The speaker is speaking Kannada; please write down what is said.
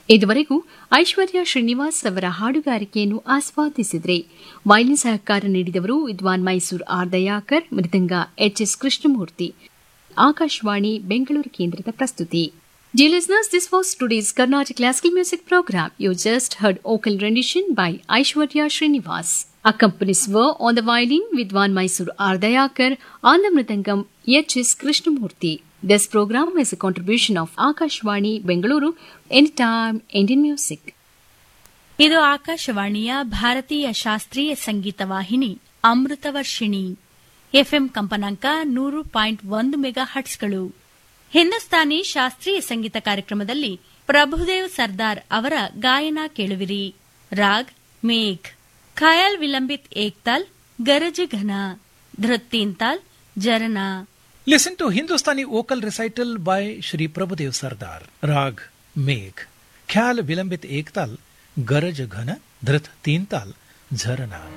ಇದುವರೆಗೂ ಐಶ್ವರ್ಯ ಶ್ರೀನಿವಾಸ್ ಅವರ ಹಾಡುಗಾರಿಕೆಯನ್ನು ಆಸ್ವಾದಿಸಿದ್ರೆ ವೈಲಿನ್ ಸಹಕಾರ ನೀಡಿದವರು ವಿದ್ವಾನ್ ಮೈಸೂರು ಆರ್ ದಯಾಕರ್ ಮೃದಂಗ ಎಚ್ಎಸ್ ಕೃಷ್ಣಮೂರ್ತಿ ಆಕಾಶವಾಣಿ ಬೆಂಗಳೂರು ಕೇಂದ್ರದ ಪ್ರಸ್ತುತಿ Dear listeners, this was today's Carnatic Classical Music Program. You just heard vocal rendition by Aishwarya Srinivas. Accompanies were on the violin Vidwan Mysore Ardayakar, on the mridangam H.S. Krishnamurti. This program is a contribution of Akashwani Bengaluru, Anytime Indian Music. ಇದು ಆಕಾಶವಾಣಿಯ ಭಾರತೀಯ ಶಾಸ್ತ್ರೀಯ ಸಂಗೀತ ವಾಹಿನಿ ಅಮೃತವರ್ಷಿಣಿ ಎಫ್ಎಂ ಕಂಪನಾಂಕ ನೂರು ಪಾಯಿಂಟ್ ಒಂದು ಮೆಗಾ ಹಟ್ಸ್ಗಳು ಹಿಂದೂಸ್ತಾನಿ ಶಾಸ್ತ್ರೀಯ ಸಂಗೀತ ಕಾರ್ಯಕ್ರಮದಲ್ಲಿ ಪ್ರಭುದೇವ್ ಸರ್ದಾರ್ ಅವರ ಗಾಯನ ಕೇಳುವಿರಿ ರಾಗ್ ಮೇಘ್ ಖಯಾಲ್ ವಿಲಂಬಿತ್ ಏಕ್ತಾಲ್ ಗರಜ ಘನ ಧೃತ್ತೀನ್ತಾಲ್ ಜರನಾ Listen to Hindustani vocal recital by Shri Prabhudev Sardar. Rag Megh. Khyal Vilambit Ektal Garaj Ghana Dhrit Teental Jharana.